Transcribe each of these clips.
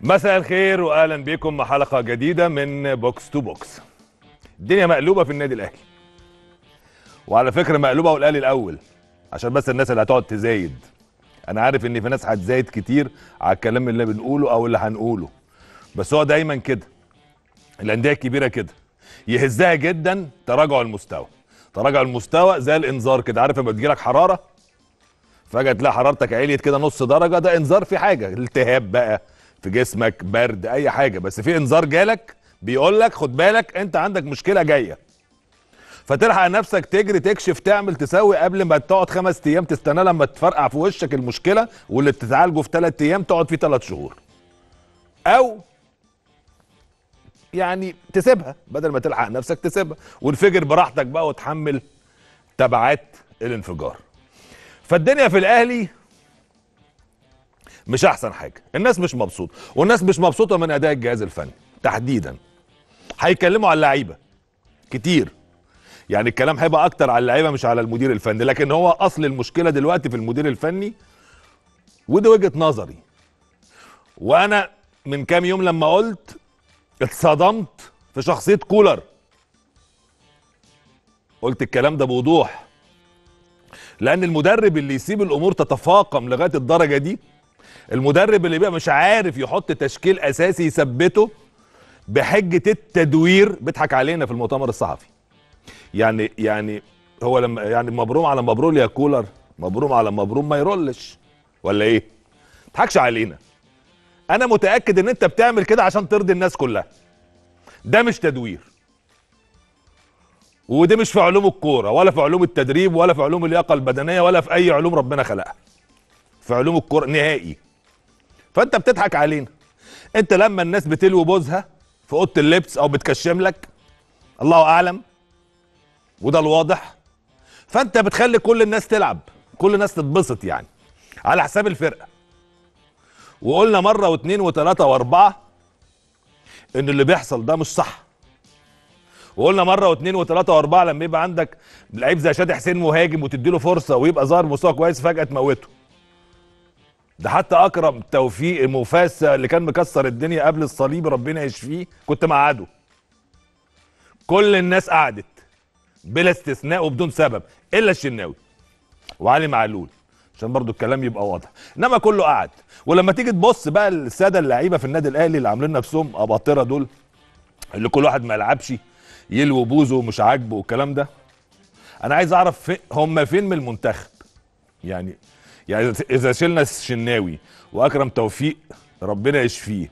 مساء الخير واهلا بكم مع حلقه جديده من بوكس تو بوكس الدنيا مقلوبه في النادي الاهلي وعلى فكره مقلوبه والاهلي الاول عشان بس الناس اللي هتقعد تزايد انا عارف ان في ناس هتزايد كتير على الكلام اللي بنقوله او اللي هنقوله بس هو دايما كده الانديه الكبيره كده يهزها جدا تراجع المستوى تراجع المستوى زي الانذار كده عارف لما تجيلك حراره فجاه تلاقي حرارتك عليت كده نص درجه ده انذار في حاجه التهاب بقى في جسمك برد اي حاجه بس في انذار جالك بيقول لك خد بالك انت عندك مشكله جايه فتلحق نفسك تجري تكشف تعمل تسوي قبل ما تقعد خمس ايام تستنى لما تفرقع في وشك المشكله واللي تتعالجه في ثلاث ايام تقعد فيه ثلاث شهور او يعني تسيبها بدل ما تلحق نفسك تسيبها وانفجر براحتك بقى وتحمل تبعات الانفجار فالدنيا في الاهلي مش احسن حاجه الناس مش مبسوطه والناس مش مبسوطه من اداء الجهاز الفني تحديدا هيتكلموا على اللعيبه كتير يعني الكلام هيبقى اكتر على اللعيبه مش على المدير الفني لكن هو اصل المشكله دلوقتي في المدير الفني ودي وجهه نظري وانا من كام يوم لما قلت اتصدمت في شخصيه كولر قلت الكلام ده بوضوح لان المدرب اللي يسيب الامور تتفاقم لغايه الدرجه دي المدرب اللي بقى مش عارف يحط تشكيل اساسي يثبته بحجه التدوير بيضحك علينا في المؤتمر الصحفي يعني يعني هو لما يعني مبروم على مبروم يا كولر مبروم على مبروم ما يرولش ولا ايه تضحكش علينا انا متاكد ان انت بتعمل كده عشان ترضي الناس كلها ده مش تدوير وده مش في علوم الكوره ولا في علوم التدريب ولا في علوم اللياقه البدنيه ولا في اي علوم ربنا خلقها في علوم الكوره نهائي فانت بتضحك علينا انت لما الناس بتلوي بوزها في اوضه اللبس او بتكشم لك الله اعلم وده الواضح فانت بتخلي كل الناس تلعب كل الناس تتبسط يعني على حساب الفرقه وقلنا مره واثنين وثلاثه واربعه ان اللي بيحصل ده مش صح وقلنا مره واثنين وثلاثه واربعه لما يبقى عندك لعيب زي شادي حسين مهاجم وتديله فرصه ويبقى ظاهر مستوى كويس فجاه تموته ده حتى اكرم توفيق مفاسة اللي كان مكسر الدنيا قبل الصليب ربنا يشفيه كنت مقعده كل الناس قعدت بلا استثناء وبدون سبب الا الشناوي وعلي معلول عشان برضو الكلام يبقى واضح انما كله قعد ولما تيجي تبص بقى الساده اللعيبه في النادي الاهلي اللي عاملين نفسهم اباطره دول اللي كل واحد ما يلعبش يلوي بوزه ومش عاجبه والكلام ده انا عايز اعرف في هم فين من المنتخب يعني يعني اذا شلنا الشناوي واكرم توفيق ربنا يشفيه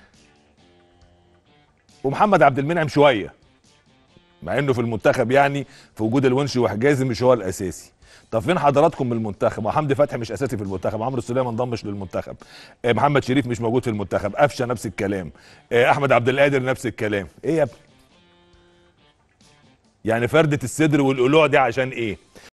ومحمد عبد المنعم شويه مع انه في المنتخب يعني في وجود الونشي وحجازي مش هو الاساسي طب فين حضراتكم من المنتخب ما حمدي فتحي مش اساسي في المنتخب عمرو السوليه ما انضمش للمنتخب آه، محمد شريف مش موجود في المنتخب قفشه نفس الكلام آه، احمد عبد القادر نفس الكلام ايه يا ابني يعني فردة الصدر والقلوع دي عشان ايه